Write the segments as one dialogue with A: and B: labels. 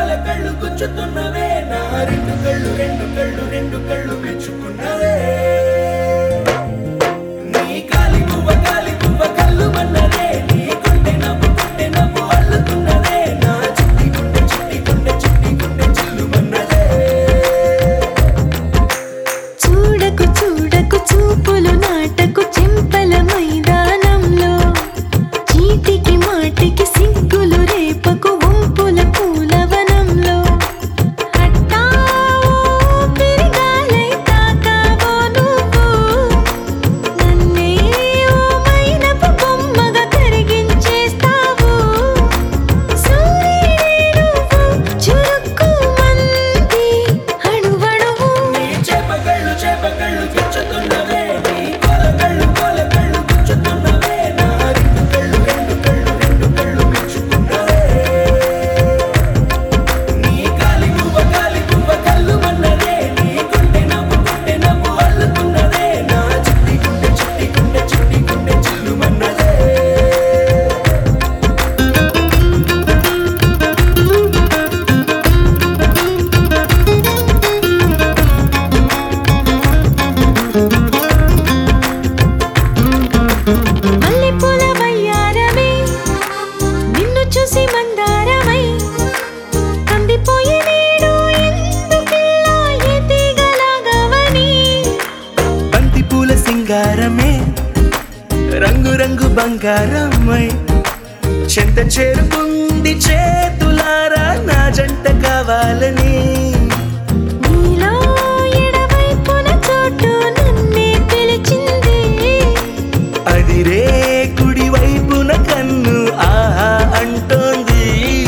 A: కోల కళ్ళు గుచ్చుతున్నవే నా రెండు కళ్ళు రెండు కళ్ళు రెండు కళ్ళు మెచ్చుకున్నవే నీ కాలి పువ్వ కాలి పువ్వ కళ్ళు మన్నదే నీ గుండె నవ్వు గుండె నవ్వు అల్లుతున్నదే నా చిట్టి గుండె చిట్టి గుండె చిట్టి గుండె చిల్లు మన్నదే
B: చూడకు చూడకు చూపులు నాటకు చెంపల మైదానంలో చీటికి మాటికి సిగ్గులు రేపకు వంపుల పూలవనంలో అట్టా పెరిగాలై తాకావో నువ్వు నన్నే ఓ మైనపు బొమ్మగా కరిగించేస్తావు సూర్యుడే నువ్వు చురుక్కుమంది అణువణువు
A: నీ చేపకళ్ళు చేపకళ్ళు గుచ్చుతున్నవే నీ కోల కళ్ళు కోల కళ్ళు గుచ్చుతున్నవే నా రెండు కళ్ళు రెండు కళ్ళు రెండు కళ్ళు మెచ్చుకున్నవే నీ కాలి పువ్వ కాలి పువ్వ కళ్ళు మన్నదే నీ గుండె నవ్వు గుండె నవ్వు అల్లుతున్నదే నా చిట్టి గుండె చిట్టి గుండె చిట్టి గుండె చిల్లు మన్నదే
B: మల్లెపూల వయ్యారమే నిన్ను చూసి మందారమై కందిపోయి నేడు ఎందుకిలా ఎదిగలాగవని
A: బంతి పూల సింగారమే రంగు రంగు బంగారమై చెంత చేరుకుంది చేతులారా నా జంట కావాలని
B: నీలో ఎడవైపున చోటు నన్నే పిలిచింది
A: అదిరే కుడి వైపున కన్ను ఆహా అంటోంది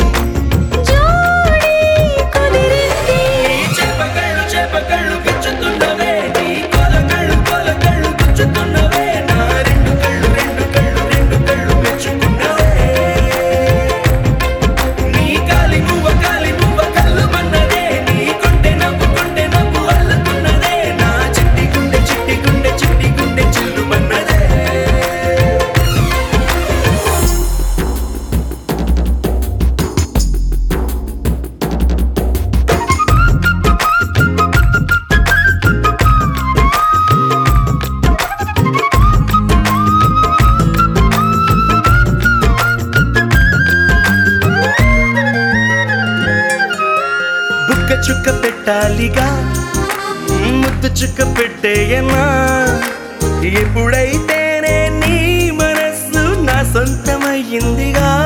B: జోడి కుదిరింది
A: చెప్పకళ్ళు చెప్పకళ్ళు గుచ్చుతున్నవే నీ కొల కళ్ళు కొల కళ్ళు గుచ్చుతున్నవే నా రెండు కళ్ళు రెండు కళ్ళు రెండు కళ్ళు మెచ్చుకున్నవే నీ కాలి పువ్వ కాలి పువ్వ కళ్ళు మన్నదే నీ గుండె నవ్వు గుండె నవ్వు అల్లుతున్నదే నా చిట్టి గుండె చిట్టి గుండె చిట్టి గుండె చిల్లు మన్నదే బుక్క చుక్క పెట్టాలిగా ముద్దు చుక్క పెట్టేయనా ఎప్పుడైతేనే నీ మనస్సు నా సొంతమయ్యిందిగా